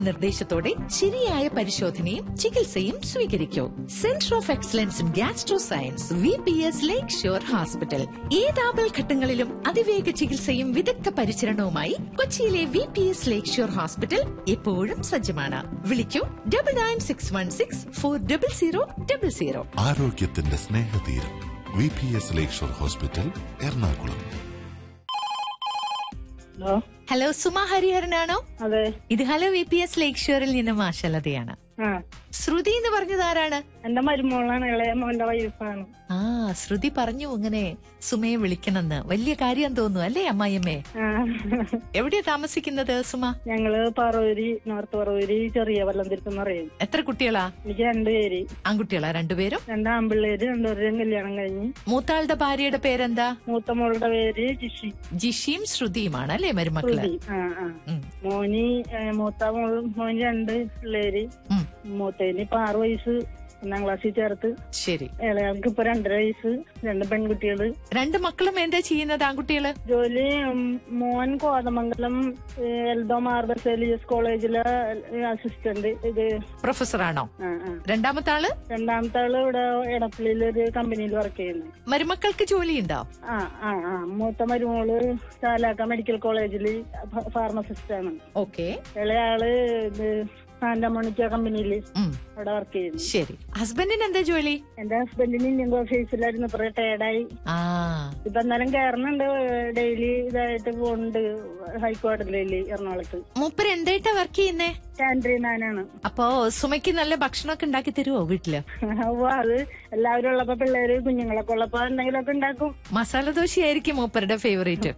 നിർദ്ദേശത്തോടെ ശരിയായ പരിശോധനയും ചികിത്സയും സ്വീകരിക്കൂ centre of excellence in gastro science V P S Lakeshore hospital ഏതാപൽ ഘട്ടങ്ങളിലും അതിവേഗ ചികിത്സയും വിദഗ്ധ പരിചരണവുമായി കൊച്ചിയിലെ V P S Lakeshore hospital എപ്പോഴും സജ്ജമാണ് വിളിക്കൂ double nine six one six four double zero double zero ആരോഗ്യത്തിന്റെ സ്നേഹതീരം V P S Lakeshore hospital Ernakulam hello hello Suma ഹരിഹരനാണോ അതെ ഇത് ഹലോ വി പി എസ് ലേക്ക് ഷോറിൽ നിന്ന് മാഷലതയാണ് ആ ശ്രുതി എന്ന് പറഞ്ഞത് ആരാണ് എന്റെ മരുമോളാണ് ഇളയ മോന്റെ വൈഫാണ് ആ ശ്രുതി പറഞ്ഞു ഇങ്ങനെ സുമയെ വിളിക്കണമെന്ന് വലിയ കാര്യം തോന്നുന്നു അല്ലേ അമ്മായിയമ്മേ ആ എവിടെയാ താമസിക്കുന്നത് സുമ ഞങ്ങള് പറവൂരി നോർത്ത് പറവൂരി ചെറിയ വല്ലംതിരുത്ത് എന്ന് പറയും എത്ര കുട്ടികളാ എനിക്ക് രണ്ടുപേര് ആൺകുട്ടികളാ രണ്ടുപേരും രണ്ട് ആമ്പിള്ളേര് രണ്ടുപേരും കല്യാണം കഴിഞ്ഞ് മൂത്താളുടെ ഭാര്യയുടെ പേരെന്താ മൂത്ത മോളുടെ പേര് ജിഷി ജിഷിയും ശ്രുതിയുമാണ് അല്ലേ മരുമക്കള് ശ്രുതി ആ ആ ഉം, മോനി ഏ, മൂത്ത മോൾ മോന് രണ്ട് പിള്ളേര് ഉം, മൂത്തേന് ഇപ്പൊ ആറ് വയസ്സ് ഒന്നാം ക്ലാസ്സിൽ ചേർത്ത് ശരി ഇളയാൾക്ക് ഇപ്പൊ രണ്ടര വയസ്സ് രണ്ട് പെൺകുട്ടികള് രണ്ട് മക്കളും എന്താ ചെയ്യുന്നത് ആൺകുട്ടികള് ജോലി ഉം, മോൻ കോതമംഗലം ഏ, എൽദോ മാർബൽ സെലിയസ് കോളേജിലെ അസിസ്റ്റന്റ് ഇത് പ്രൊഫസറാണോ ആ, ആ. രണ്ടാമത്തെ ആള് രണ്ടാമത്തെ ആള് ഇവിടെ എടപ്പള്ളിയിൽ ഒരു കമ്പനിയിൽ വർക്ക് ചെയ്യുന്നു മരുമക്കൾക്ക് ജോലിയുണ്ടോ ആ ആ ആ മൂത്ത മരുമോള് ചാലാക്ക മെഡിക്കൽ കോളേജിൽ ഫാർമസിസ്റ്റ് ആണ് ഓക്കെ ഇളയാള് ഇത് സാന്റമോണിക്ക കമ്പനിയിൽ ഉം അവിടെ വർക്ക് ചെയ്യുന്നു ശരി ഹസ്ബൻഡിന് എന്താ ജോലി എന്റെ ഹസ്ബൻഡിന് ഇന്ത്യൻ ഓഫീസിലായിരുന്നു ഇപ്പൊ റിട്ടയർഡായി ആ ഇപ്പൊ എന്നാലും കയറുന്നുണ്ട് ഡെയിലി ഇതായിട്ട് പോകുന്നുണ്ട് ഹൈക്കോടതിയിൽ എറണാകുളത്ത് മൂപ്പര് എന്തായിട്ടാ വർക്ക് ചെയ്യുന്നേ കാൻഡ്രീൻ മാനാണ് അപ്പോ സുമയ്ക്ക് നല്ല ഭക്ഷണമൊക്കെ ഉണ്ടാക്കി തരുവോ വീട്ടില് അപ്പൊ അത് എല്ലാവരും ഉള്ളപ്പോ പിള്ളേര് കുഞ്ഞുങ്ങളൊക്കെ ഉള്ളപ്പോ എന്തെങ്കിലുമൊക്കെ ഉണ്ടാക്കും മസാല ദോശയായിരിക്കും മൂപ്പരുടെ favourite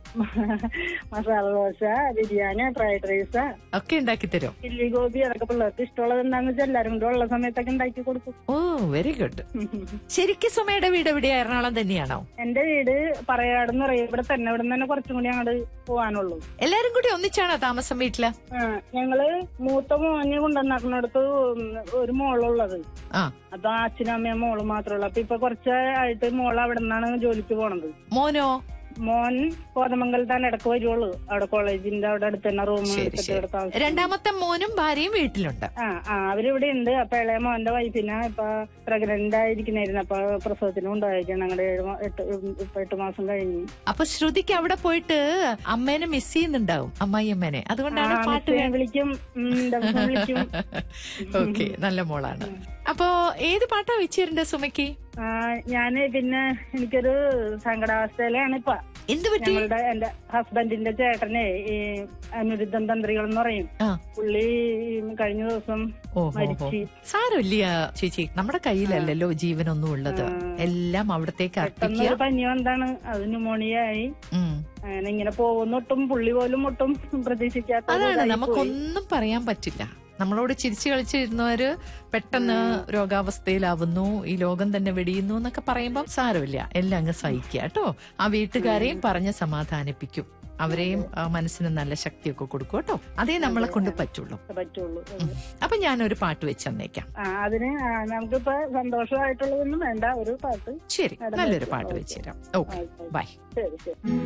masala dosa biryani fried rice ഒക്കെ ഉണ്ടാക്കി തരും ചില്ലി ഗോപി അതൊക്കെ പിള്ളേർക്ക് ഇഷ്ടമുള്ളത് എന്താന്ന് വെച്ചാൽ എല്ലാരും കൂടെ ഉള്ള സമയത്തൊക്കെ ഉണ്ടാക്കി കൊടുക്കും ഓ വെരി ഗുഡ് ശരിക്കും സുമയുടെ വീട് എവിടെയാ എറണാകുളം തന്നെയാണോ എന്റെ വീട് പറയാടെന്ന് പറയും ഇവിടെ തന്നെ ഇവിടെ തന്നെ കുറച്ചും കൂടി അങ്ങോട്ട് പോവാനുള്ളൂ എല്ലാരും കൂടി ഒന്നിച്ചാണോ താമസം വീട്ടില് ആ ഞങ്ങള് മൂത്ത മോനെ കൊണ്ടുവന്നാക്കുന്നിടത്ത് ഒരു മോളുള്ളത് ആ അപ്പൊ അച്ഛനും അമ്മയും മോളും മാത്രമേ ഉള്ളൂ അപ്പൊ ഇപ്പൊ കുറച്ചായിട്ട് മോൾ അവിടെ നിന്നാണ് ജോലിക്ക് പോണത് മോനോ മോൻ കോതമംഗലത്താണ് ഇടക്ക് വരുവുള്ളൂ അവിടെ കോളേജിന്റെ അവിടെ അടുത്ത് തന്നെ റൂം ശരി എടുത്തിട്ട് ശരി ഇവിടെ താമസിക്കും രണ്ടാമത്തെ മോനും ഭാര്യയും വീട്ടിലുണ്ട് ആ ആ അവരിവിടെ ഉണ്ട് അപ്പൊ ഇളയ മോന്റെ വൈഫിനെ ഇപ്പൊ പ്രഗ്നന്റ് ആയിരിക്കുന്നായിരുന്നു അപ്പൊ പ്രസവത്തിന് കൊണ്ടുപോയിരിക്കണം ഞങ്ങളുടെ ഏഴ് മാ- എട്ട് ഇപ്പൊ എട്ട് മാസം കഴിഞ്ഞു അപ്പൊ ശ്രുതിക്ക് അവിടെ പോയിട്ട് അമ്മേനെ മിസ് ചെയ്യുന്നുണ്ടാവും അമ്മായിയമ്മേനെ അതുകൊണ്ടാണ് ആ, പാട്ട് മിസ്സേ വിളിക്കും ഉം, ദിവസം വിളിക്കും ഓക്കെ നല്ല മോളാണ് അപ്പോ ഏത് പാട്ടാ വെച്ചിട്ടുണ്ട് സുമയ്ക്ക് ആ, ഞാന് പിന്നെ എനിക്കൊരു സങ്കടാവസ്ഥയിലാണ് ഇപ്പൊ എന്ത് പറ്റി ഞങ്ങളുടെ എന്റെ ഹസ്ബൻഡിന്റെ ചേട്ടനെ ഈ അനുരുദ്ധം തന്ത്രികൾ എന്ന് പറയും ആ പുള്ളി കഴിഞ്ഞ ദിവസം ഓഹോ മരിച്ചു സാരമില്ല ചേച്ചി നമ്മുടെ കയ്യിലല്ലല്ലോ ജീവനൊന്നും ഉള്ളത് എല്ലാം അവിടത്തേക്ക് പെട്ടെന്ന് അർപ്പിക്കുക ഒരു പനി വന്നാണ് അത് ന്യൂമോണിയ ആയി ഉം. അങ്ങനെ ഇങ്ങനെ പോകുന്നൊട്ടും പുള്ളി പോലും ഒട്ടും പ്രതീക്ഷിക്കാത്ത ഒരു അതാണ് ഇതായി പോയി. നമുക്കൊന്നും പറയാൻ പറ്റില്ല നമ്മളോട് ചിരിച്ചു കളിച്ചിരുന്നവര് പെട്ടെന്ന് രോഗാവസ്ഥയിലാവുന്നു ഈ ലോകം തന്നെ വെടിയുന്നു എന്നൊക്കെ പറയുമ്പോൾ സാരമില്ല എല്ലാം അങ്ങ് സഹിക്കുക കേട്ടോ ആ വീട്ടുകാരെയും പറഞ്ഞ് സമാധാനിപ്പിക്കും അവരെയും ആ, മനസ്സിന് നല്ല ശക്തിയൊക്കെ കൊടുക്കും കേട്ടോ അതേ നമ്മളെ കൊണ്ട് പറ്റുള്ളൂ പറ്റുള്ളൂ അപ്പൊ ഞാനൊരു പാട്ട് വെച്ച് തന്നേക്കാം ആ അതിന് ആ, നമുക്കിപ്പോ സന്തോഷമായിട്ടുള്ളതൊന്നും വേണ്ട ഒരു പാട്ട് ശരി നടന്നു നല്ലൊരു വെച്ചു. പാട്ട് ഓക്കേ. വെച്ചുതരാം ഓക്കെ ആയിക്കോട്ടെ. ബൈ ശരി ശരി